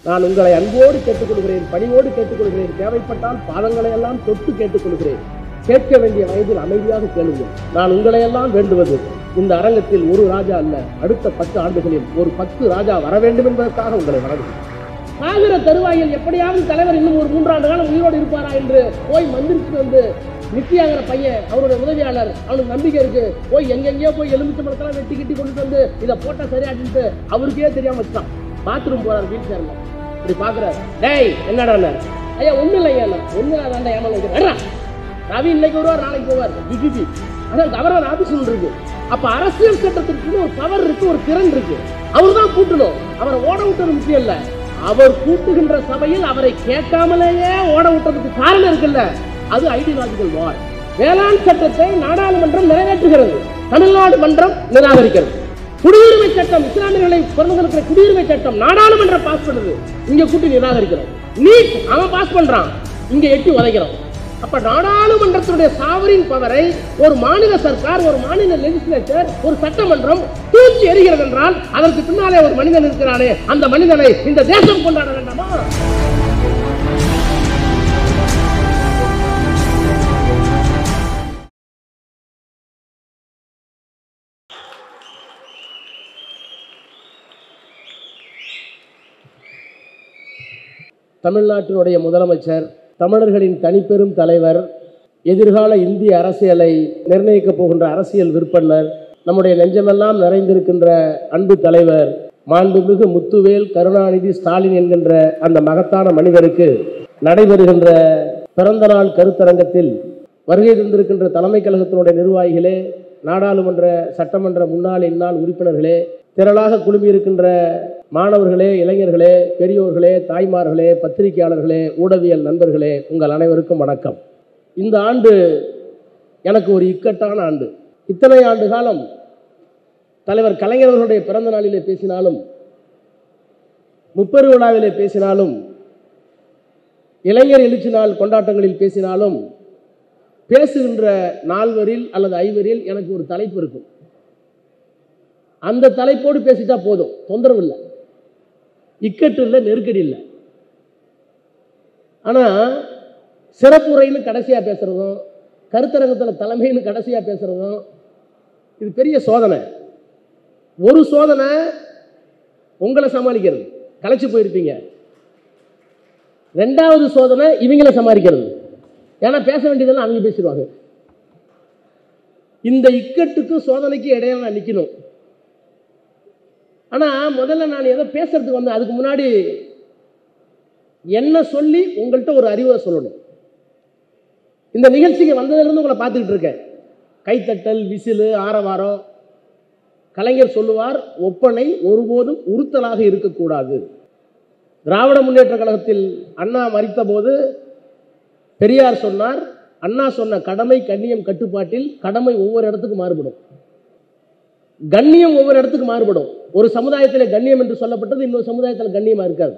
நான் உங்களை அன்போடு கேட்டுக்கொள்கிறேன் பணிவோடு கேட்டுக்கொள்கிறேன் தேவைப்பட்டால் பாதங்களை எல்லாம் தொட்டு கேட்டுக்கொள்கிறேன் கேட்க வேண்டிய வயதில் அமைதியாக கேளுங்கள் நான் உங்களை எல்லாம் வேண்டுவது இந்த அரங்கத்தில் ஒரு ராஜா அல்ல அடுத்த பத்து ஆண்டுகளில் ஒரு பத்து ராஜா வர வேண்டும் என்பதற்காக உங்களை வணங்குகிறேன் ஆகிற தருவாயில் எப்படியாவது தலைவர் இன்னும் ஒரு மூன்றாண்டு காலம் உயிரோடு இருப்பாரா என்று போய் மந்திரிச்சு வந்து நித்தியாங்கிற பையன் அவருடைய உதவியாளர் அவனுக்கு நம்பிக்கை இருக்கு போய் எங்கெங்கேயோ போய் எலுமிச்சை மரத்தெல்லாம் வெட்டி கிட்டி கொண்டு வந்து இதை போட்டா சரியாட்டிட்டு அவருக்கே தெரியாம வச்சுட்டான் பாத்ரூம் போறாரு வீல் சேர்ல இப்படி பாக்குறாரு டேய் என்னடா ஐயா ஒண்ணு இல்லையா ஒண்ணு அதாண்டா ஏமாங்க ரவி இன்னைக்கு வருவார் நாளைக்கு போவார் டிஜிபி அதான் கவர்னர் ஆபீஸ் ஒன்று இருக்கு அப்ப அரசியல் சட்டத்திற்கு ஒரு பவர் இருக்கு ஒரு திறன் இருக்கு அவர் தான் கூட்டணும் அவரை ஓட விட்டது முக்கியம் இல்ல அவர் கூட்டுகின்ற சபையில் அவரை கேட்காமலேயே ஓட விட்டதுக்கு காரணம் இருக்குல்ல அது ஐடியாலஜிக்கல் வார் வேளாண் சட்டத்தை நாடாளுமன்றம் நிறைவேற்றுகிறது தமிழ்நாடு மன்றம் நிராகரிக்கிறது குடியுரிமை சட்டம் இஸ்லாமியர்களை பிறந்தவர்களுக்கு குடியுரிமை சட்டம் நாடாளுமன்றம் பாஸ் பண்ணுது இங்க கூட்டி நிராகரிக்கிறோம் நீட் அவன் பாஸ் பண்றான் இங்க எட்டி உதைக்கிறோம் அப்ப நாடாளுமன்றத்தினுடைய சாவரின் பவரை ஒரு மாநில சர்க்கார் ஒரு மாநில லெஜிஸ்லேச்சர் ஒரு சட்டமன்றம் தூக்கி எறிகிறது என்றால் அதற்கு பின்னாலே ஒரு மனிதன் இருக்கிறானே அந்த மனிதனை இந்த தேசம் கொண்டாட வேண்டாமா தமிழ்நாட்டினுடைய முதலமைச்சர் தமிழர்களின் தனிப்பெரும் தலைவர் எதிர்கால இந்திய அரசியலை நிர்ணயிக்கப் போகின்ற அரசியல் விற்பனர் நம்முடைய நெஞ்சமெல்லாம் நிறைந்திருக்கின்ற அன்பு தலைவர் மாண்புமிகு முத்துவேல் கருணாநிதி ஸ்டாலின் என்கின்ற அந்த மகத்தான மனிதருக்கு நடைபெறுகின்ற பிறந்தநாள் கருத்தரங்கத்தில் வருகை தந்திருக்கின்ற தலைமை கழகத்தினுடைய நிர்வாகிகளே நாடாளுமன்ற சட்டமன்ற முன்னாள் இந்நாள் உறுப்பினர்களே திரளாக குழுமியிருக்கின்ற மாணவர்களே இளைஞர்களே பெரியோர்களே தாய்மார்களே பத்திரிகையாளர்களே ஊடகவியல் நண்பர்களே உங்கள் அனைவருக்கும் வணக்கம் இந்த ஆண்டு எனக்கு ஒரு இக்கட்டான ஆண்டு இத்தனை ஆண்டு காலம் தலைவர் கலைஞர் அவர்களுடைய பிறந்த நாளிலே பேசினாலும் முப்பெரு விழாவிலே பேசினாலும் இளைஞர் எழுச்சி நாள் கொண்டாட்டங்களில் பேசினாலும் பேசுகின்ற நால்வரில் அல்லது ஐவரில் எனக்கு ஒரு தலைப்பு இருக்கும் அந்த தலைப்போடு பேசிட்டா போதும் தொந்தரவு இல்லை இக்கட்டு இல்லை நெருக்கடி இல்லை ஆனால் சிறப்புரைன்னு கடைசியாக பேசுகிறதும் கருத்தரங்கத்தில் தலைமைன்னு கடைசியாக பேசுகிறதும் இது பெரிய சோதனை ஒரு சோதனை உங்களை சமாளிக்கிறது களைச்சு போயிருப்பீங்க ரெண்டாவது சோதனை இவங்களை சமாளிக்கிறது ஏன்னா பேச வேண்டியதெல்லாம் அவங்க பேசிடுவாங்க இந்த இக்கட்டுக்கு சோதனைக்கு இடையில நான் நிற்கணும் ஆனால் முதல்ல நான் எதை பேசுறதுக்கு வந்தேன் அதுக்கு முன்னாடி என்ன சொல்லி உங்கள்கிட்ட ஒரு அறிவுரை சொல்லணும் இந்த நிகழ்ச்சிக்கு வந்ததுலேருந்து உங்களை பார்த்துக்கிட்டு இருக்கேன் கைத்தட்டல் விசிலு ஆரவாரம் கலைஞர் சொல்லுவார் ஒப்பனை ஒருபோதும் உறுத்தலாக இருக்கக்கூடாது திராவிட முன்னேற்ற கழகத்தில் அண்ணா மறித்த போது பெரியார் சொன்னார் அண்ணா சொன்ன கடமை கண்ணியம் கட்டுப்பாட்டில் கடமை ஒவ்வொரு இடத்துக்கு மாறுபடும் கண்ணியம் ஒவ்வொரு இடத்துக்கு மாறுபடும் ஒரு சமுதாயத்தில் கண்ணியம் என்று சொல்லப்பட்டது இன்னொரு சமுதாயத்தில் கண்ணியமா இருக்காது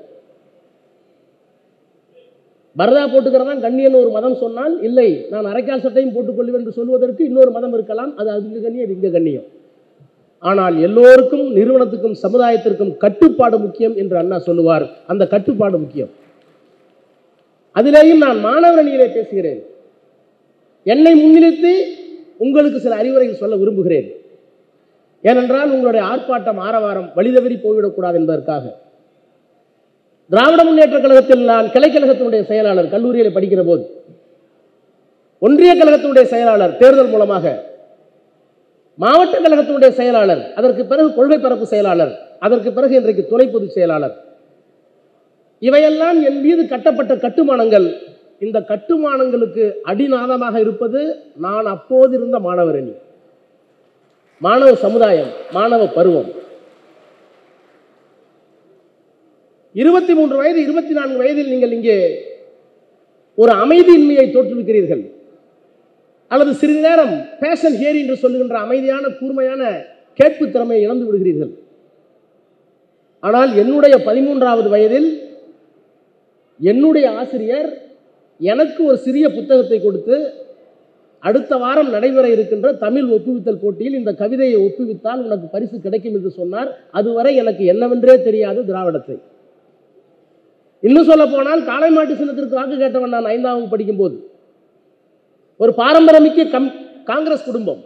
பரதா போட்டுக்கிறதா கண்ணியன்னு ஒரு மதம் சொன்னால் இல்லை நான் அரைக்கால் சட்டையும் போட்டுக்கொள்வேன் என்று சொல்வதற்கு இன்னொரு மதம் இருக்கலாம் அது அதுக்கு கண்ணியம் இது இங்க கண்ணியம் ஆனால் எல்லோருக்கும் நிறுவனத்துக்கும் சமுதாயத்திற்கும் கட்டுப்பாடு முக்கியம் என்று அண்ணா சொல்லுவார் அந்த கட்டுப்பாடு முக்கியம் அதிலேயும் நான் மாணவர் அணியிலே பேசுகிறேன் என்னை முன்னிறுத்தி உங்களுக்கு சில அறிவுரைகள் சொல்ல விரும்புகிறேன் ஏனென்றால் உங்களுடைய ஆர்ப்பாட்டம் ஆரவாரம் வழிதவறி போய்விடக்கூடாது என்பதற்காக திராவிட முன்னேற்ற கழகத்தில் நான் கிளைக்கழகத்தினுடைய செயலாளர் கல்லூரியில் படிக்கிற போது ஒன்றிய கழகத்தினுடைய செயலாளர் தேர்தல் மூலமாக மாவட்ட கழகத்தினுடைய செயலாளர் அதற்கு பிறகு கொள்கை பரப்பு செயலாளர் அதற்கு பிறகு இன்றைக்கு துணை பொதுச் செயலாளர் இவையெல்லாம் என் மீது கட்டப்பட்ட கட்டுமானங்கள் இந்த கட்டுமானங்களுக்கு அடிநாதமாக இருப்பது நான் அப்போது இருந்த மாணவர் அணி மாணவ சமுதாயம் மாணவ பருவம் இருபத்தி மூன்று வயது இருபத்தி நான்கு வயதில் நீங்கள் இங்கே ஒரு அமைதியின்மையை தோற்றுவிக்கிறீர்கள் அல்லது சிறிது நேரம் பேஷன் ஹியர் என்று சொல்லுகின்ற அமைதியான கூர்மையான கேட்பு திறமையை இழந்து விடுகிறீர்கள் ஆனால் என்னுடைய பதிமூன்றாவது வயதில் என்னுடைய ஆசிரியர் எனக்கு ஒரு சிறிய புத்தகத்தை கொடுத்து அடுத்த வாரம் நடைபெற இருக்கின்ற தமிழ் ஒப்புவித்தல் போட்டியில் இந்த கவிதையை ஒப்புவித்தால் உனக்கு பரிசு கிடைக்கும் என்று சொன்னார் அதுவரை எனக்கு என்னவென்றே தெரியாது திராவிடத்தை இன்னும் சொல்ல போனால் காளை மாட்டு சின்னத்திற்கு வாக்கு கேட்டவன் நான் ஐந்தாம் வகுப்பு படிக்கும்போது ஒரு பாரம்பரியமிக்க கம் காங்கிரஸ் குடும்பம்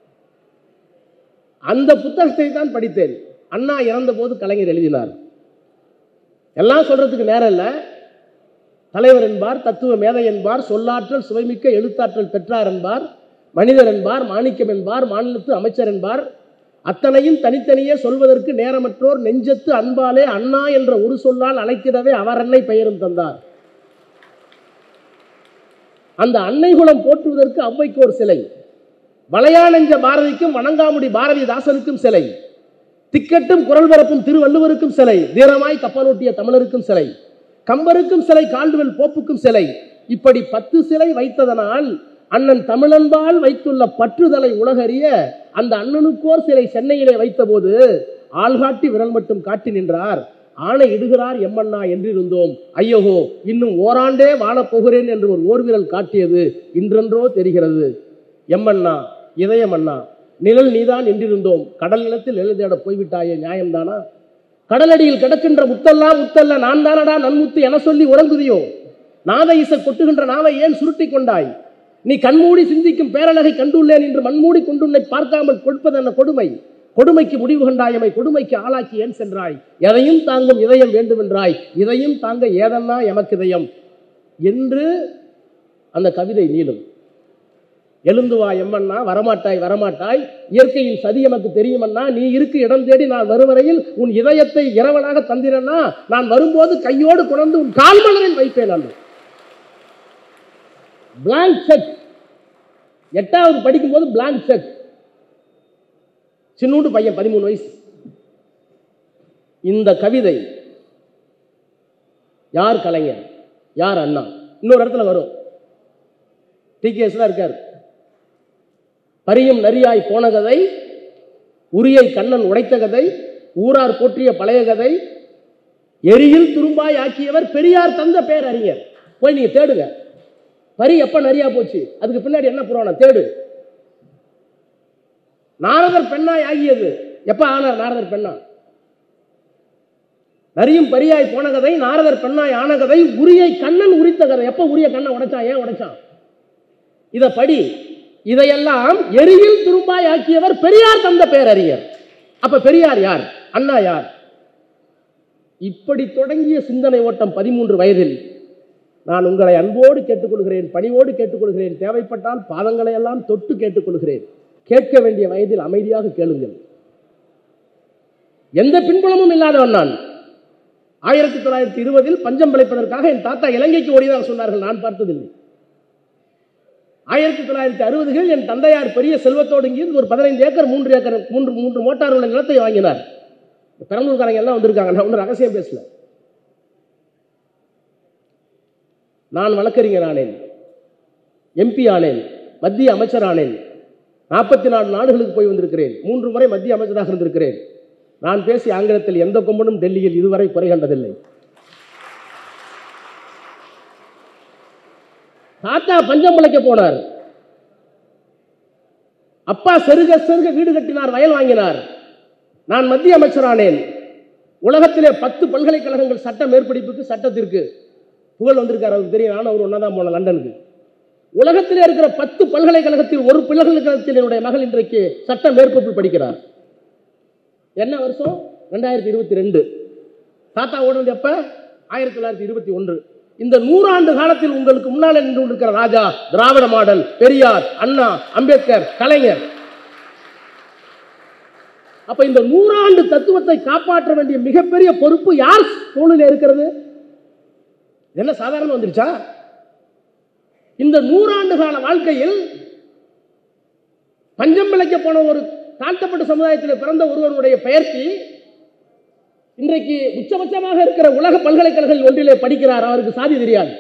அந்த புத்தகத்தை தான் படித்தேன் அண்ணா இறந்த போது கலைஞர் எழுதினார் எல்லாம் சொல்றதுக்கு நேரம் இல்லை தலைவர் என்பார் தத்துவ மேதை என்பார் சொல்லாற்றல் சுவைமிக்க எழுத்தாற்றல் பெற்றார் என்பார் மனிதர் என்பார் மாணிக்கம் என்பார் மாநிலத்து அமைச்சர் என்பார் அத்தனையும் தனித்தனியே சொல்வதற்கு நேரமற்றோர் நெஞ்சத்து அன்பாலே அண்ணா என்ற ஒரு சொல்லால் அழைத்திடவே அவர் அன்னை பெயரும் தந்தார் அந்த அன்னை குலம் போற்றுவதற்கு அவ்வைக்கு ஒரு சிலை வளையானெஞ்ச பாரதிக்கும் வணங்காமுடி பாரதிதாசனுக்கும் சிலை திக்கட்டும் குரல் பரப்பும் திருவள்ளுவருக்கும் சிலை வீரமாய் கப்பலோட்டிய தமிழருக்கும் சிலை கம்பருக்கும் சிலை கால்டுவெல் போப்புக்கும் சிலை இப்படி பத்து சிலை வைத்ததனால் அண்ணன் தமிழன்பால் வைத்துள்ள பற்றுதலை உலகறிய அந்த அண்ணனுக்கோர் சிலை சென்னையிலே வைத்தபோது ஆள்காட்டி விரல் மட்டும் காட்டி நின்றார் ஆணை இடுகிறார் எம்மண்ணா என்றிருந்தோம் ஐயோகோ இன்னும் ஓராண்டே வாழப் போகிறேன் என்று ஒரு ஓர்விரல் காட்டியது இன்றென்றோ தெரிகிறது எம்மண்ணா இதயமண்ணா நிழல் நீதான் என்றிருந்தோம் கடல் நிலத்தில் எழுதிட போய்விட்டாயே நியாயம்தானா கடலடியில் கிடக்கின்ற முத்தெல்லாம் முத்தல்ல நான் தானடா நன்முத்து என சொல்லி உறங்குதியோ நாத இசை கொட்டுகின்ற நாவை ஏன் சுருட்டி கொண்டாய் நீ கண்மூடி சிந்திக்கும் பேரழகை கண்டுள்ளேன் என்று மண்மூடி கொண்டுன்னை பார்க்காமல் கொடுப்பது என்ன கொடுமை கொடுமைக்கு முடிவு கண்டாயமை கொடுமைக்கு ஆளாக்கி ஏன் சென்றாய் எதையும் தாங்கும் இதயம் வேண்டுமென்றாய் இதையும் தாங்க ஏதன்னா எமக்கு இதயம் என்று அந்த கவிதை நீளும் எழுந்து வா எம்மண்ணா வரமாட்டாய் வரமாட்டாய் இயற்கையின் சதி எமக்கு தெரியுமண்ணா நீ இருக்கு இடம் தேடி நான் வருவரையில் உன் இதயத்தை இரவலாக தந்திரன்னா நான் வரும்போது கையோடு குணர்ந்து உன் கால்மலரில் வைப்பேன் அன்று பிளாங்க் செக் எட்டாவது படிக்கும்போது பிளாங்க் செக் சின்னூண்டு பையன் பதிமூணு வயசு இந்த கவிதை யார் கலைஞர் யார் அண்ணா இன்னொரு இடத்துல வரும் டிகேஎஸ் தான் இருக்கார் பரியும் நரியாய் போன கதை உரியை கண்ணன் உடைத்த கதை ஊரார் போற்றிய பழைய கதை எரியில் துரும்பாய் ஆக்கியவர் பெரியார் தந்த பேரறிஞர் போய் நீங்க தேடுங்க பரி எப்ப நரியா போச்சு அதுக்கு பின்னாடி என்ன புராணம் தேடு நாரதர் பெண்ணாய் ஆகியது எப்ப ஆனார் நாரதர் பெண்ணா நரியும் பரியாய் போன கதை நாரதர் பெண்ணாய் ஆன கதை உரியை கண்ணன் உரித்த கதை எப்ப உரிய கண்ணை உடைச்சான் ஏன் உடைச்சான் இத படி இதையெல்லாம் எரியில் துரும்பாய் ஆக்கியவர் பெரியார் தந்த பேரறிஞர் அப்ப பெரியார் யார் அண்ணா யார் இப்படி தொடங்கிய சிந்தனை ஓட்டம் பதிமூன்று வயதில் நான் உங்களை அன்போடு கேட்டுக்கொள்கிறேன் பணிவோடு கேட்டுக்கொள்கிறேன் தேவைப்பட்டால் பாதங்களை எல்லாம் தொட்டு கேட்டுக்கொள்கிறேன் கேட்க வேண்டிய வயதில் அமைதியாக கேளுங்கள் எந்த பின்புலமும் இல்லாதவன் நான் ஆயிரத்தி தொள்ளாயிரத்தி இருபதில் பஞ்சம் பிழைப்பதற்காக என் தாத்தா இலங்கைக்கு ஓடியதாக சொன்னார்கள் நான் பார்த்ததில்லை ஆயிரத்தி தொள்ளாயிரத்தி அறுபதுகள் என் தந்தையார் பெரிய செல்வத்தோடு இங்கிருந்து ஒரு பதினைந்து ஏக்கர் மூன்று ஏக்கர் மூன்று மூன்று மோட்டார் உள்ள நிலத்தை வாங்கினார் பெரம்பலூர்காரங்க எல்லாம் வந்திருக்காங்க நான் ஒன்றும் ரகசியம் பேசல நான் வழக்கறிஞர் ஆனேன் எம்பி ஆனேன் மத்திய அமைச்சர் ஆனேன் நாற்பத்தி நாலு நாடுகளுக்கு போய் வந்திருக்கிறேன் மூன்று முறை மத்திய அமைச்சராக இருந்திருக்கிறேன் நான் பேசி ஆங்கிலத்தில் எந்த கொம்பனும் டெல்லியில் இதுவரை குறை கண்டதில்லை தாத்தா பஞ்சம் பிழைக்க போனார் அப்பா செருக செருக வீடு கட்டினார் வயல் வாங்கினார் நான் மத்திய அமைச்சரானேன் உலகத்திலே பத்து பல்கலைக்கழகங்கள் சட்ட மேற்படிப்புக்கு சட்டத்திற்கு புகழ் வந்திருக்கார் அவருக்கு தெரியும் நானும் அவர் ஒன்றா தான் போனேன் லண்டனுக்கு உலகத்திலே இருக்கிற பத்து பல்கலைக்கழகத்தில் ஒரு பல்கலைக்கழகத்தில் என்னுடைய மகள் இன்றைக்கு சட்ட மேற்படிப்பு படிக்கிறார் என்ன வருஷம் ரெண்டாயிரத்தி இருபத்தி ரெண்டு தாத்தா ஓடுனது எப்ப ஆயிரத்தி தொள்ளாயிரத்தி இருபத்தி ஒன்று இந்த நூறாண்டு காலத்தில் உங்களுக்கு முன்னால் நின்று இருக்கிற ராஜா திராவிட மாடல் பெரியார் அண்ணா அம்பேத்கர் கலைஞர் அப்ப இந்த நூறாண்டு தத்துவத்தை காப்பாற்ற வேண்டிய மிகப்பெரிய பொறுப்பு யார் தோளில் இருக்கிறது இது என்ன சாதாரண வந்துருச்சா இந்த நூறாண்டு கால வாழ்க்கையில் பஞ்சம் பிழைக்க போன ஒரு தாழ்த்தப்பட்ட சமுதாயத்தில் பிறந்த ஒருவனுடைய பெயர்ச்சி இன்றைக்கு உச்சபட்சமாக இருக்கிற உலக பல்கலைக்கழகங்கள் ஒன்றிலே படிக்கிறார் அவருக்கு சாதி தெரியாது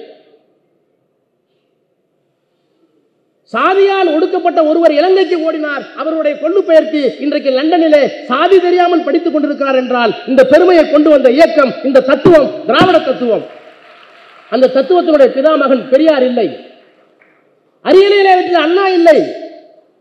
சாதியால் ஒடுக்கப்பட்ட ஒருவர் இலங்கைக்கு ஓடினார் அவருடைய கொள்ளு பெயர்ச்சி இன்றைக்கு லண்டனிலே சாதி தெரியாமல் படித்துக் கொண்டிருக்கிறார் என்றால் இந்த பெருமையை கொண்டு வந்த இயக்கம் இந்த தத்துவம் திராவிட தத்துவம் அந்த தத்துவத்தினுடைய பிதாமகன் பெரியார் இல்லை அரியணையிலே வெற்றிய அண்ணா இல்லை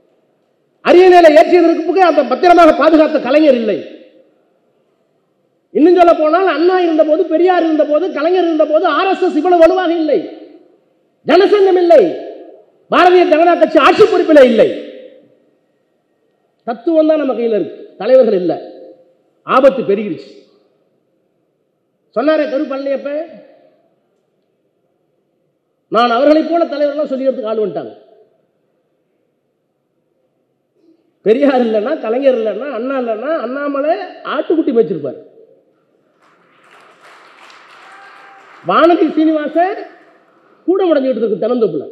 அரியணையில ஏற்றியதற்கு அந்த பத்திரமாக பாதுகாத்த கலைஞர் இல்லை இன்னும் சொல்ல போனால் அண்ணா இருந்தபோது பெரியார் இருந்தபோது கலைஞர் இருந்தபோது ஆர்எஸ்எஸ் இவ்வளவு வலுவாக இல்லை ஜனசங்கம் இல்லை பாரதிய ஜனதா கட்சி ஆட்சி பொறுப்பில் இல்லை தத்துவம் தான் நம்ம கையில் இருக்கு தலைவர்கள் இல்லை ஆபத்து பெருகிருச்சு சொன்னாரே கரு பழனியப்ப நான் அவர்களைப் போல தலைவர்கள்லாம் சொல்லிக்கிறதுக்கு ஆள் வந்துட்டாங்க பெரியார் இல்லைன்னா கலைஞர் இல்லைன்னா அண்ணா இல்லைன்னா அண்ணாமலை ஆட்டுக்குட்டி வச்சிருப்பார் வானதி சீனிவாசன் கூட முடஞ்சிட்டு இருக்கு தினந்தோப்புல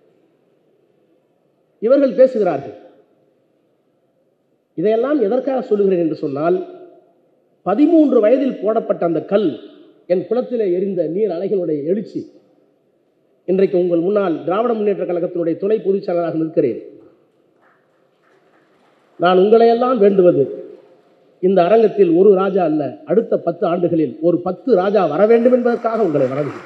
இவர்கள் பேசுகிறார்கள் இதையெல்லாம் எதற்காக சொல்லுகிறேன் என்று சொன்னால் பதிமூன்று வயதில் போடப்பட்ட அந்த கல் என் குளத்திலே எரிந்த நீர் அலைகளுடைய எழுச்சி இன்றைக்கு உங்கள் முன்னால் திராவிட முன்னேற்ற கழகத்தினுடைய துணை பொதுச் செயலராக நிற்கிறேன் நான் உங்களையெல்லாம் வேண்டுவது இந்த அரங்கத்தில் ஒரு ராஜா அல்ல அடுத்த பத்து ஆண்டுகளில் ஒரு பத்து ராஜா வர வேண்டும் என்பதற்காக உங்களை வணங்குகிறேன்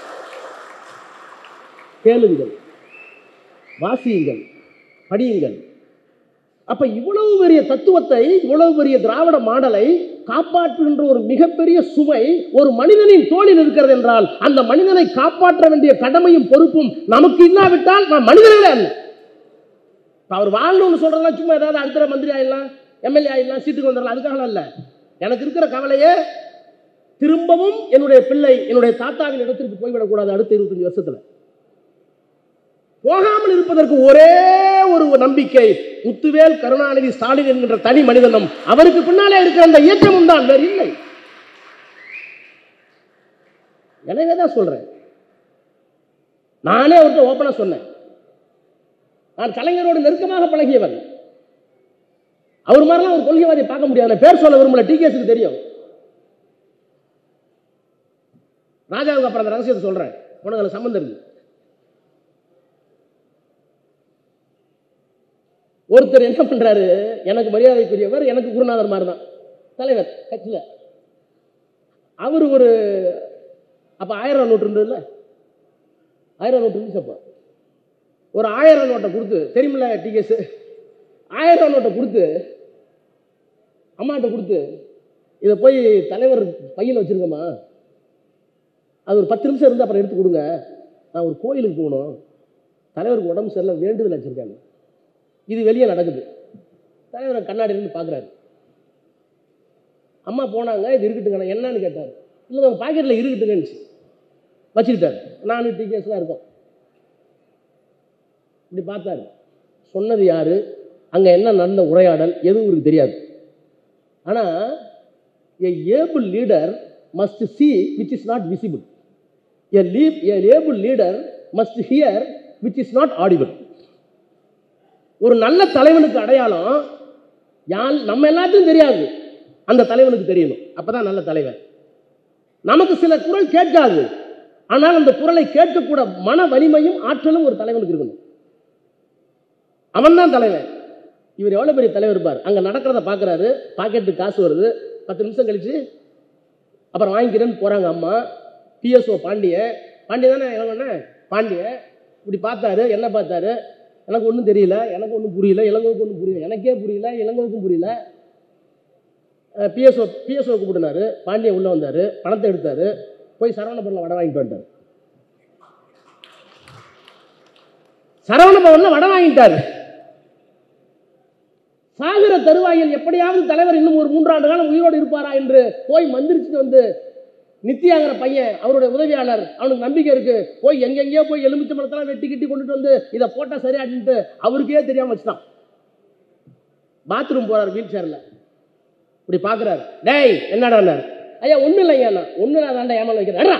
கேளுங்கள் வாசியுங்கள் படியுங்கள் அப்ப இவ்வளவு பெரிய தத்துவத்தை இவ்வளவு பெரிய திராவிட மாடலை காப்பாற்றுகின்ற ஒரு மிகப்பெரிய சுமை ஒரு மனிதனின் தோளில் இருக்கிறது என்றால் அந்த மனிதனை காப்பாற்ற வேண்டிய கடமையும் பொறுப்பும் நமக்கு இல்லாவிட்டால் நாம் மனிதர்களே அல்ல இப்ப அவர் வாழணும்னு சொல்றதெல்லாம் சும்மா ஏதாவது அடுத்த மந்திரி ஆயிடலாம் எம்எல்ஏ ஆயிடலாம் சீட்டுக்கு வந்துடலாம் அதுக்காக இல்ல எனக்கு இருக்கிற கவலையே திரும்பவும் என்னுடைய பிள்ளை என்னுடைய தாத்தாவின் இடத்திற்கு போய்விடக்கூடாது அடுத்த இருபத்தஞ்சு வருஷத்துல போகாமல் இருப்பதற்கு ஒரே ஒரு நம்பிக்கை முத்துவேல் கருணாநிதி ஸ்டாலின் என்கின்ற தனி மனிதனும் அவருக்கு பின்னாலே இருக்கிற அந்த இயக்கமும் தான் வேறு இல்லை எனவே தான் சொல்றேன் நானே அவர்கிட்ட ஓப்பனா சொன்னேன் நான் கலைஞரோடு நெருக்கமாக பழகியவன் அவர் மாதிரிலாம் ஒரு கொள்கைவாதியை பார்க்க முடியாது நான் பேர் சொல்ல விரும்பல டிகேஸுக்கு தெரியும் ராஜாவுக்கு அப்புறம் அந்த ரகசியத்தை சொல்றேன் உனக்கு அதுல சம்பந்தம் இருக்கு ஒருத்தர் என்ன பண்றாரு எனக்கு மரியாதைக்குரியவர் எனக்கு குருநாதர் மாதிரி தான் தலைவர் கட்சியில் அவர் ஒரு அப்போ ஆயிரம் ரூபா நோட்டு இருந்ததுல்ல ஆயிரம் நோட்டு இருந்துச்சு அப்போ ஒரு ஆயிரம் நோட்டை கொடுத்து தெரியுமில்ல டிகேஸ் ஆயிரம் ரூபா நோட்டை கொடுத்து அம்மாட்ட கொடுத்து இதை போய் தலைவர் பையில் வச்சிருக்கம்மா அது ஒரு பத்து நிமிஷம் இருந்து அப்புறம் எடுத்து கொடுங்க நான் ஒரு கோயிலுக்கு போகணும் தலைவருக்கு உடம்பு சரியில்லை வேண்டுதல் வச்சிருக்காங்க இது வெளியே நடக்குது தலைவர் கண்ணாடியிலேருந்து பார்க்குறாரு அம்மா போனாங்க இது இருக்கட்டுங்க என்னன்னு கேட்டார் இல்லை உங்கள் பாக்கெட்டில் இருக்கட்டுங்கன்னு வச்சுக்கிட்டார் நானும் டிகேஸ் தான் இருக்கோம் இப்படி பார்த்தாரு சொன்னது யாரு அங்கே என்ன நடந்த உரையாடல் எதுவும் இவருக்கு தெரியாது ஆனால் a able leader must see which is not visible a leap a able leader must hear which is not audible ஒரு நல்ல தலைவனுக்கு அடையாளம் யால் நம்ம எல்லாத்தையும் தெரியாது அந்த தலைவனுக்கு தெரியணும் அப்பதான் நல்ல தலைவன் நமக்கு சில குரல் கேட்காது ஆனால் அந்த குரலை கேட்கக்கூட மன வலிமையும் ஆற்றலும் ஒரு தலைவனுக்கு இருக்கணும் அவன் தான் தலைவன் இவர் எவ்வளோ பெரிய தலைவர் இருப்பார் அங்கே நடக்கிறத பார்க்குறாரு பாக்கெட்டுக்கு காசு வருது பத்து நிமிஷம் கழிச்சு அப்புறம் வாங்கிக்கிறேன்னு போகிறாங்க அம்மா பிஎஸ்ஓ பாண்டிய பாண்டிய தானே இளங்கண்ணே பாண்டிய இப்படி பார்த்தாரு என்ன பார்த்தாரு எனக்கு ஒன்றும் தெரியல எனக்கு ஒன்றும் புரியல இளங்கோவுக்கு ஒன்றும் புரியல எனக்கே புரியல இளங்கோவுக்கும் புரியல பிஎஸ்ஓ பிஎஸ்ஓ கூப்பிட்டுனாரு பாண்டியன் உள்ளே வந்தார் பணத்தை எடுத்தார் போய் சரவணபுரில் வடை வாங்கிட்டு வந்துட்டார் சரவணபவனில் வடை வாங்கிட்டார் சாகிற தருவாயில் எப்படியாவது தலைவர் இன்னும் ஒரு மூன்றாண்டு காலம் உயிரோடு இருப்பாரா என்று போய் மந்திரிச்சுட்டு வந்து நித்தியாங்கிற பையன் அவருடைய உதவியாளர் அவனுக்கு நம்பிக்கை இருக்கு போய் எங்கெங்கேயோ போய் எலுமிச்சை மரத்தெல்லாம் வெட்டி கிட்டி கொண்டுட்டு வந்து இதை போட்டால் சரியாடின்ட்டு அவருக்கே தெரியாம வச்சுட்டான் பாத்ரூம் போறார் வீல் சேர்ல இப்படி பார்க்குறாரு டேய் என்னடான்னார் ஐயா ஒன்றும் இல்லைங்க அண்ணா ஒன்றும் நான் தாண்டா ஏமால் வைக்கிறேன்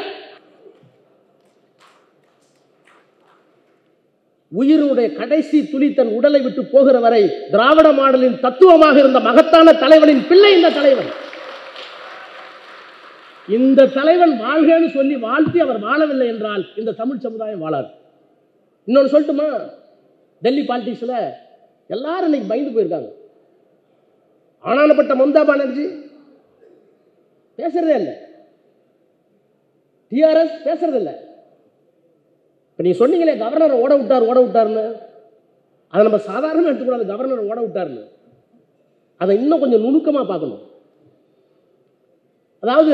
உயிருடைய கடைசி துளி தன் உடலை விட்டு போகிற வரை திராவிட மாடலின் தத்துவமாக இருந்த மகத்தான தலைவனின் பிள்ளை இந்த தலைவன் இந்த தலைவன் வாழ்கன்னு சொல்லி வாழ்த்தி அவர் வாழவில்லை என்றால் இந்த தமிழ் சமுதாயம் வாழாது இன்னொன்று சொல்லட்டுமா டெல்லி பாலிடிக்ஸில் எல்லாரும் இன்னைக்கு பயந்து போயிருக்காங்க ஆனானப்பட்ட மம்தா பானர்ஜி பேசுறதே இல்லை டிஆர்எஸ் பேசுறது இல்லை இப்போ நீ சொன்னீங்களே கவர்னர் ஓட விட்டார் ஓட விட்டார்னு அதை நம்ம சாதாரணமாக எடுத்துக்கூடாது கவர்னர் ஓட விட்டார்னு அதை இன்னும் கொஞ்சம் நுணுக்கமாக பார்க்கணும் அதாவது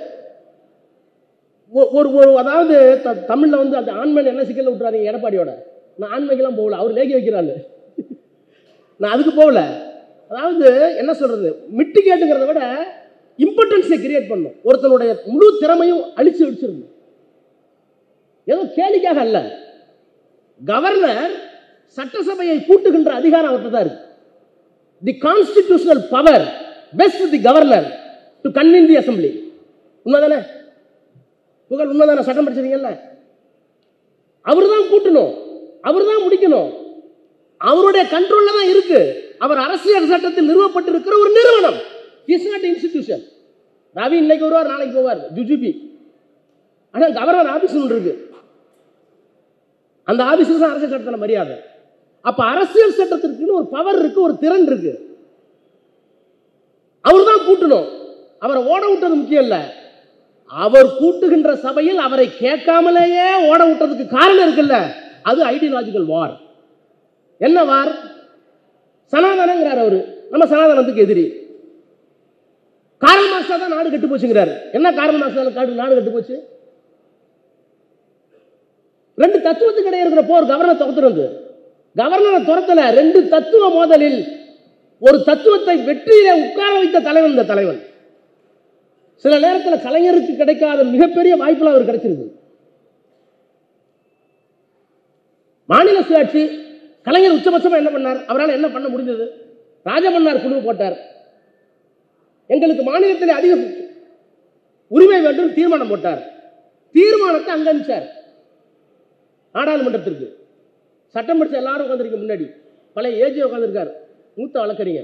ஒ- ஒரு ஒரு அதாவது த- தமிழ்ல வந்து அந்த ஆண்மையில என்ன சிக்கல்ல விட்டுறாதீங்க எடப்பாடியோட நான் ஆண்மைக்கெல்லாம் போகல அவர் லேகி வைக்கிறாரு நான் அதுக்கு போகல அதாவது என்ன சொல்றது மிட்டிகேட்டுங்கிறத விட இம்பார்ட்டன்ஸை கிரியேட் பண்ணும் ஒருத்தனுடைய முழு திறமையும் அழிச்சு வச்சிருந்தோம் ஏதோ கேலிக்காக அல்ல கவர்னர் சட்டசபையை கூட்டுகின்ற அதிகாரம் அவர்கிட்ட தான் இருக்கு the constitutional power best the governor to convene the assembly உண்மைதானே புகழ் உண்மைதானே சட்டம் படிச்சிருக்கீங்கல்ல அவர் தான் கூட்டணும் அவர் தான் முடிக்கணும் அவருடைய கண்ட்ரோல்ல தான் இருக்கு அவர் அரசியல் சட்டத்தில் நிறுவப்பட்டிருக்கிற ஒரு நிறுவனம் இஸ் நாட் இன்ஸ்டிடியூஷன் ரவி இன்னைக்கு வருவார் நாளைக்கு போவார் ஜுஜுபி ஆனா கவர்னர் ஆபீஸ் ஒன்று இருக்கு அந்த ஆபீஸுக்கு தான் அரசியல் சட்டத்தில் மரியாதை அப்ப அரசியல் சட்டத்திற்குன்னு ஒரு பவர் இருக்கு ஒரு திறன் இருக்கு அவர் தான் கூட்டணும் அவரை ஓட விட்டது முக்கியம் இல்ல அவர் கூட்டுகின்ற சபையில் அவரை கேட்காமலேயே ஓட விட்டதுக்கு காரணம் இருக்குல்ல அது ஐடியாலஜிக்கல் வார் என்ன வார் சனாதனங்கிறார் அவரு நம்ம சனாதனத்துக்கு எதிரி காரல் மார்க்ஸா தான் நாடு கெட்டு போச்சுங்கிறாரு என்ன காரல் மார்க்ஸால காடு நாடு கெட்டு போச்சு ரெண்டு தத்துவத்துக்கு இடையே இருக்கிற போர் கவர்னர் துரத்துறது கவர்னரை துரத்தல ரெண்டு தத்துவ மோதலில் ஒரு தத்துவத்தை வெற்றியிலே உட்கார வைத்த தலைவன் இந்த தலைவன் சில நேரத்தில் கலைஞருக்கு கிடைக்காத மிகப்பெரிய வாய்ப்புல அவர் கிடைச்சிருக்கு மாநில சுயாட்சி கலைஞர் உச்சபட்சமா என்ன பண்ணார் அவரால் என்ன பண்ண முடிஞ்சது ராஜமன்னார் குழு போட்டார் எங்களுக்கு மாநிலத்தில் அதிக உரிமை வேண்டும் தீர்மானம் போட்டார் தீர்மானத்தை அங்க அனுப்பிச்சார் நாடாளுமன்றத்திற்கு சட்டம் படிச்ச எல்லாரும் உட்காந்துருக்க முன்னாடி பழைய ஏஜி உட்காந்துருக்கார் மூத்த வழக்கறிஞர்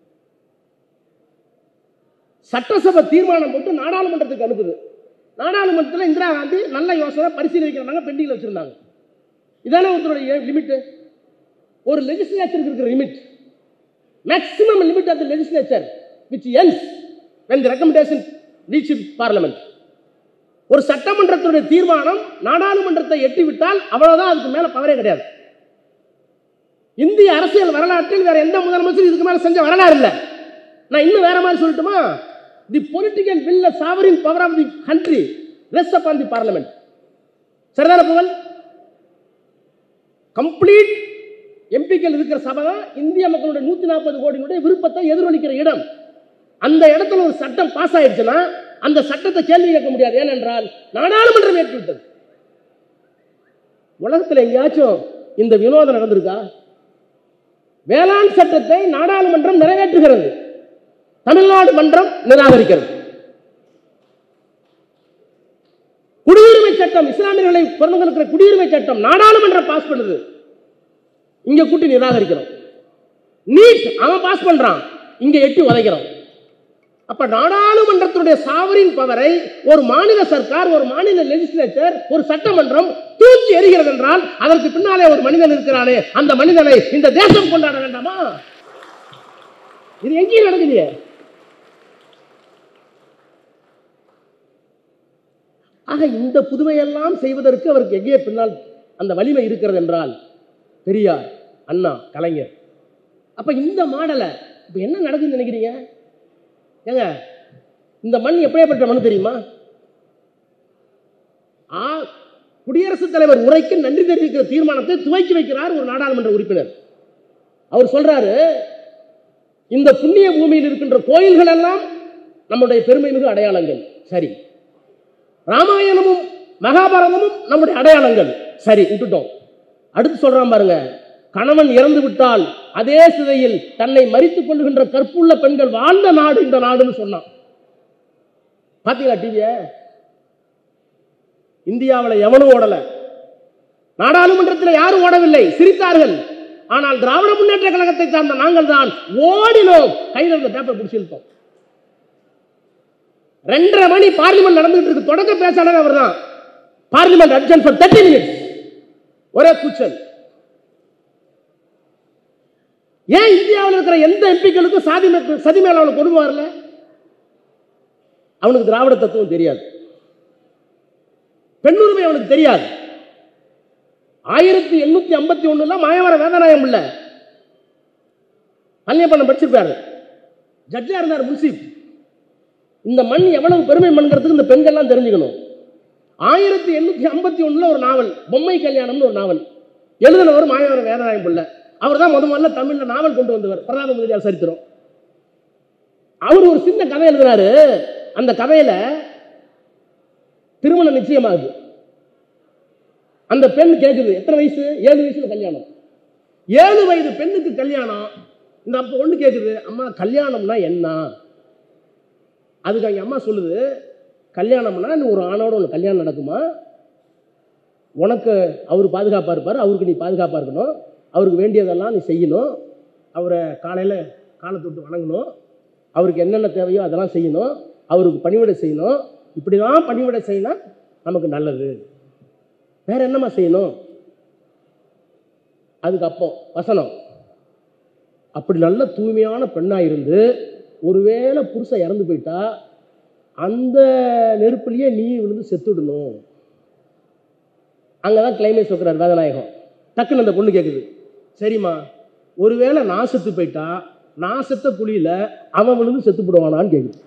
சட்டசபை தீர்மானம் போட்டு நாடாளுமன்றத்துக்கு அனுப்புது நாடாளுமன்றத்தில் இந்திரா காந்தி நல்ல யோசனை பரிசீலிக்கிறாங்க பெண்டிங்கில் வச்சிருந்தாங்க இதானே ஒருத்தருடைய லிமிட் ஒரு லெஜிஸ்லேச்சருக்கு இருக்கிற limit maximum limit of the legislature which ends when the recommendation reach parliament ஒரு சட்டமன்றத்துடைய தீர்மானம் நாடாளுமன்றத்தை எட்டிவிட்டால் அவ்வளவுதான் அதுக்கு மேல பவரே கிடையாது இந்திய அரசியல் வரலாற்றில் வேற எந்த முதலமைச்சரும் இதுக்கு மேல செஞ்ச வரலாறு இல்லை நான் இன்னும் வேற மாதிரி சொல்லட்டுமா the political will sovereign power of the country rest upon the parliament சரிதான புகழ் கம்ப்ளீட் எம்பிக்கள் இருக்கிற சபை தான் இந்திய மக்களுடைய நூத்தி நாற்பது கோடியினுடைய விருப்பத்தை எதிரொலிக்கிற இடம் அந்த இடத்துல ஒரு சட்டம் பாஸ் ஆயிடுச்சுன்னா அந்த சட்டத்தை கேள்வி கேட்க முடியாது ஏனென்றால் நாடாளுமன்றம் ஏற்றுவிட்டது உலகத்தில் எங்கேயாச்சும் இந்த வினோதம் நடந்திருக்கா வேளாண் சட்டத்தை நாடாளுமன்றம் நிறைவேற்றுகிறது தமிழ்நாடு மன்றம் நிராகரிக்கிறது குடியுரிமை சட்டம் இஸ்லாமியர்களை பிறந்தவங்களுக்கு இருக்கிற குடியுரிமை சட்டம் நாடாளுமன்றம் பாஸ் பண்ணுது இங்க கூட்டி நிராகரிக்கிறோம் நீட் அவன் பாஸ் பண்றான் இங்க எட்டி உதைக்கிறோம் அப்ப நாடாளுமன்றத்தினுடைய சாவரின் பவரை ஒரு மாநில சர்க்கார் ஒரு மாநில லெஜிஸ்லேச்சர் ஒரு சட்டமன்றம் தூக்கி எறிகிறது என்றால் அதற்கு பின்னாலே ஒரு மனிதன் இருக்கிறானே அந்த மனிதனை இந்த தேசம் கொண்டாட வேண்டாமா இது எங்கேயும் நடக்கலையே ஆக இந்த புதுமையெல்லாம் செய்வதற்கு அவருக்கு எங்கே பின்னால் அந்த வலிமை இருக்கிறது என்றால் பெரியார் அண்ணா கலைஞர் அப்ப இந்த மாடலை இப்ப என்ன நடக்குதுன்னு நினைக்கிறீங்க ஏங்க இந்த மண் எப்படியாப்பட்ட மண் தெரியுமா ஆ குடியரசுத் தலைவர் உரைக்கு நன்றி தெரிவிக்கிற தீர்மானத்தை துவக்கி வைக்கிறார் ஒரு நாடாளுமன்ற உறுப்பினர் அவர் சொல்றாரு இந்த புண்ணிய பூமியில் இருக்கின்ற கோயில்கள் எல்லாம் நம்முடைய பெருமை மிகு அடையாளங்கள் சரி ராமாயணமும் மகாபாரதமும் நம்முடைய அடையாளங்கள் சரி விட்டுட்டோம் அடுத்து சொல்றான் பாருங்க கணவன் இறந்து விட்டால் அதே சிதையில் தன்னை மறித்துக் கொள்ளுகின்ற கற்புள்ள பெண்கள் வாழ்ந்த நாடு இந்த நாடுன்னு சொன்னான் பாத்தீங்களா டிவிய இந்தியாவில் எவனும் ஓடல நாடாளுமன்றத்தில் யாரும் ஓடவில்லை சிரித்தார்கள் ஆனால் திராவிட முன்னேற்ற கழகத்தை சார்ந்த நாங்கள் தான் ஓடினோம் கையில் இருந்த பேப்பர் பிடிச்சி இழுத்தோம் ரெண்டரை மணி பார்லிமெண்ட் நடந்துட்டு இருக்கு தொடக்க பேச்சாளர் அவர் தான் parliament adjourn for thirty minutes ஒரே கூச்சல் ஏன் இந்தியாவில் இருக்கிற எந்த எம்பிக்களுக்கும் சாதி மே- சதி மேல அவனுக்கு கொடுமை வரல அவனுக்கு திராவிட தத்துவம் தெரியாது பெண்ணுரிமை அவனுக்கு தெரியாது ஆயிரத்தி எண்ணூத்தி ஐம்பத்தி ஒண்ணுல மாயவர வேதநாயம் இல்ல பள்ளியப்பண்ணம் படிச்சிருப்பாரு ஜட்ஜா இருந்தார் முன்சிப் இந்த மண் எவ்வளவு பெருமை மண்கிறதுக்கு இந்த பெண்கள்லாம் தெரிஞ்சுக்கணும் ஆயிரத்தி எண்ணூற்றி ஐம்பத்தி ஒண்ணுல ஒரு நாவல் பொம்மை கல்யாணம்னு ஒரு நாவல் எழுதினவர் மாயவரம் வேதநாயகம் பிள்ளை அவர் தான் முத முதல்ல தமிழ்ல நாவல் கொண்டு வந்தவர் பிரதாப முதலியார் சரித்திரம் அவர் ஒரு சின்ன கதை எழுதினாரு அந்த கதையில திருமணம் நிச்சயமாகுது அந்த பெண் கேட்குது எத்தனை வயசு ஏழு வயசுல கல்யாணம் ஏழு வயது பெண்ணுக்கு கல்யாணம் இந்த அப்ப ஒண்ணு கேட்குது அம்மா கல்யாணம்னா என்ன அதுக்கு அவங்க அம்மா சொல்லுது கல்யாணம்னா நீ ஒரு ஆணோட ஒரு கல்யாணம் நடக்குமா உனக்கு அவர் பாதுகாப்பாக இருப்பார் அவருக்கு நீ பாதுகாப்பாக இருக்கணும் அவருக்கு வேண்டியதெல்லாம் நீ செய்யணும் அவரை காலையில் காலை தொட்டு வணங்கணும் அவருக்கு என்னென்ன தேவையோ அதெல்லாம் செய்யணும் அவருக்கு பணிவிடை செய்யணும் இப்படிலாம் பணிவிடை செய்யினா நமக்கு நல்லது வேற என்னம்மா செய்யணும் அதுக்கு அப்போ வசனம் அப்படி நல்ல தூய்மையான பெண்ணாக இருந்து ஒருவேளை புருஷன் இறந்து போயிட்டா அந்த நெருப்புலயே நீ விழுந்து செத்துடணும் அங்கே தான் கிளைமேக்ஸ் வைக்கிறார் வேதநாயகம் டக்குன்னு அந்த பொண்ணு கேட்குது சரிம்மா ஒருவேளை நான் செத்து போயிட்டா நான் செத்த குழியில அவன் விழுந்து செத்து போடுவானான்னு கேட்குது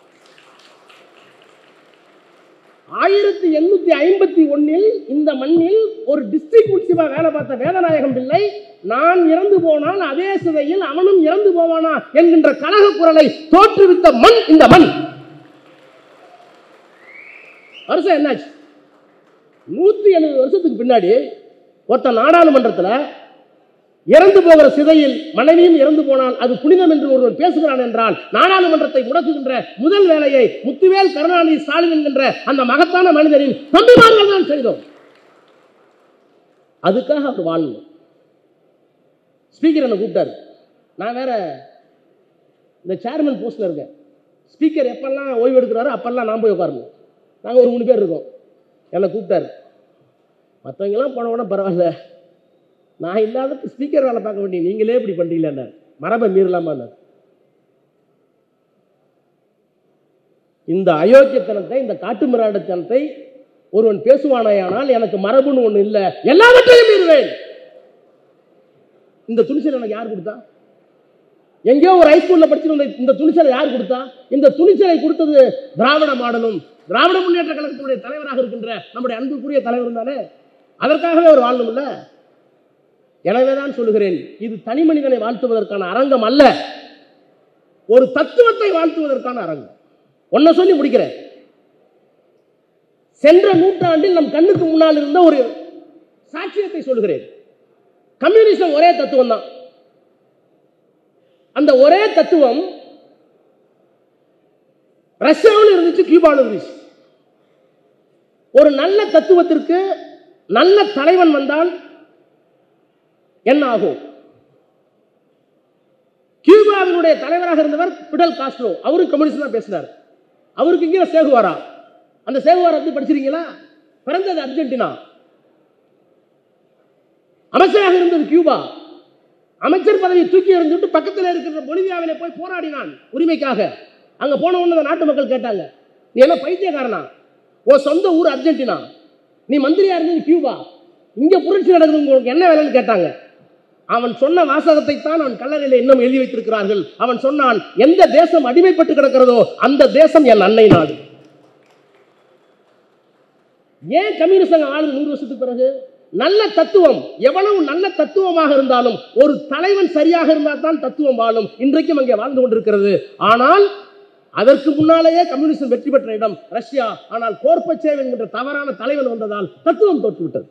ஆயிரத்தி எண்ணூத்தி ஐம்பத்தி ஒன்னில் இந்த மண்ணில் ஒரு டிஸ்ட்ரிக்ட் முன்சிபா வேலை பார்த்த வேதநாயகம் பிள்ளை நான் இறந்து போனால் அதே சிதையில் அவனும் இறந்து போவானா என்கின்ற கழக குரலை தோற்றுவித்த மண் இந்த மண் வருஷம் என்னாச்சு நூத்தி எழுபது வருஷத்துக்கு பின்னாடி ஒருத்தன் நாடாளுமன்றத்தில் இறந்து போகிற சிதையில் மனைவியும் இறந்து போனால் அது புனிதம் என்று ஒருவன் பேசுகிறான் என்றால் நாடாளுமன்றத்தை முடக்குகின்ற முதல் வேலையை முத்துவேல் கருணாநிதி ஸ்டாலின் என்கின்ற அந்த மகத்தான மனிதரின் தம்பிமார்கள் தான் செய்தோம் அதுக்காக அவர் வாழணும் ஸ்பீக்கர் என்னை கூப்பிட்டாரு நான் வேற இந்த சேர்மன் போஸ்ட்ல இருக்கேன் ஸ்பீக்கர் எப்பெல்லாம் ஓய்வு எடுக்கிறாரோ அப்பெல்லாம் நான் போய் உட்காரணும் நாங்கள் ஒரு மூணு பேர் இருக்கோம் என்னை கூப்பிட்டாரு மற்றவங்கெல்லாம் போன உடனே பரவாயில்ல நான் இல்லாத ஸ்பீக்கர் வேலை பார்க்க வேண்டிய நீங்களே இப்படி பண்ணுறீங்களா மரபை மீறலாமான்னார் இந்த அயோக்கியத்தனத்தை இந்த காட்டுமிராண்டத்தனத்தை ஒருவன் பேசுவானேயானால் எனக்கு மரபுன்னு ஒண்ணு இல்லை எல்லாவற்றையும் மீறுவேன் இந்த துணிச்சல் எனக்கு யார் கொடுத்தா எங்கேயோ ஒரு ஹைஸ்கூல்ல படிச்சிருந்த இந்த துணிச்சலை யார் கொடுத்தா இந்த துணிச்சலை கொடுத்தது திராவிட மாடலும் திராவிட முன்னேற்ற கழகத்தினுடைய தலைவராக இருக்கின்ற நம்முடைய அன்புக்குரிய தலைவர் தானே அதற்காகவே அவர் வாழணும் இல்ல எனவேதான் சொல்லுகிறேன் இது தனி மனிதனை வாழ்த்துவதற்கான அரங்கம் அல்ல ஒரு தத்துவத்தை வாழ்த்துவதற்கான அரங்கம் ஒன்ன சொல்லி முடிக்கிறேன் சென்ற நூற்றாண்டில் நம் கண்ணுக்கு முன்னால் இருந்த ஒரு சாட்சியத்தை சொல்லுகிறேன் கம்யூனிசம் ஒரே தத்துவம் தான் அந்த ஒரே தத்துவம் ரஷ்யாவில் இருந்துச்சு கியூபாவில் இருந்துச்சு ஒரு நல்ல தத்துவத்திற்கு நல்ல தலைவன் வந்தால் என்ன ஆகும் கியூபாவினுடைய தலைவராக இருந்தவர் பிடல் காஸ்ட்ரோ அவரு கம்யூனிஸ்ட் தான் பேசினார் அவருக்கு இங்கே சேகுவாரா அந்த சேகுவாரா வந்து படிச்சிருக்கீங்களா பிறந்தது அர்ஜென்டினா அமைச்சராக இருந்தது கியூபா அமைச்சர் பதவியை தூக்கி எறிஞ்சுட்டு பக்கத்தில் இருக்கிற பொலிவியாவிலே போய் போராடினான் உரிமைக்காக அங்க போன உடனே அந்த நாட்டு மக்கள் கேட்டாங்க நீ என்ன பைத்தியக்காரனா உன் சொந்த ஊர் அர்ஜென்டினா நீ மந்திரியா இருந்தது கியூபா இங்க புரட்சி நடக்குது உங்களுக்கு என்ன வேலைன்னு கேட்டாங்க அவன் சொன்ன வாசகத்தை தான் அவன் கல்லறையில இன்னும் எழுதி வைத்திருக்கிறார்கள் அவன் சொன்னான் எந்த தேசம் அடிமைப்பட்டு கிடக்கிறதோ அந்த தேசம் என் அன்னை நாடு ஏன் கம்யூனிஸ்ட் ஆளுது நூறு வருஷத்துக்கு பிறகு நல்ல தத்துவம் எவ்வளவு நல்ல தத்துவமாக இருந்தாலும் ஒரு தலைவன் சரியாக இருந்தால் தான் தத்துவம் வாழும் இன்றைக்கும் அங்கே வாழ்ந்து கொண்டிருக்கிறது ஆனால் அதற்கு முன்னாலேயே கம்யூனிசம் வெற்றி பெற்ற இடம் ரஷ்யா ஆனால் கோர்பச்சேவ் என்கின்ற தவறான தலைவன் வந்ததால் தத்துவம் தோற்றுவிட்டது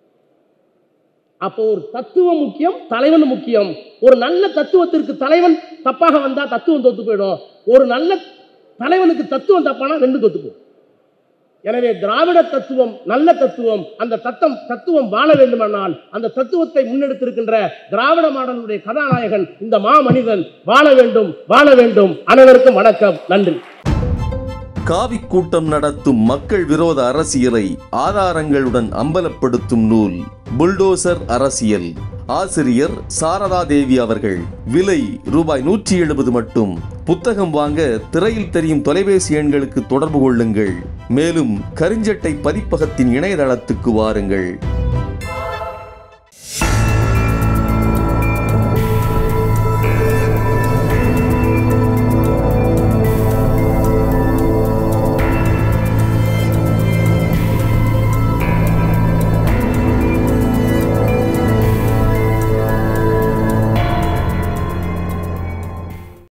அப்போ ஒரு தத்துவம் முக்கியம் தலைவன் முக்கியம் ஒரு நல்ல தத்துவத்திற்கு தலைவன் தப்பாக வந்தா தத்துவம் தோத்து போயிடும் ஒரு நல்ல தலைவனுக்கு தத்துவம் தப்பானா ரெண்டு தோத்து போகும் எனவே திராவிட தத்துவம் நல்ல தத்துவம் அந்த தத்தம் தத்துவம் வாழ வேண்டுமானால் அந்த தத்துவத்தை முன்னெடுத்திருக்கின்ற திராவிட மாடலுடைய கதாநாயகன் இந்த மாமனிதன் வாழ வேண்டும் வாழ வேண்டும் அனைவருக்கும் வணக்கம் நன்றி காவி கூட்டம் நடத்தும் மக்கள் விரோத அரசியலை ஆதாரங்களுடன் அம்பலப்படுத்தும் நூல் புல்டோசர் அரசியல் ஆசிரியர் சாரதா தேவி அவர்கள் விலை ரூபாய் நூற்றி எழுபது மட்டும் புத்தகம் வாங்க திரையில் தெரியும் தொலைபேசி எண்களுக்கு தொடர்பு கொள்ளுங்கள் மேலும் கரிஞ்சட்டை பதிப்பகத்தின் இணையதளத்துக்கு வாருங்கள்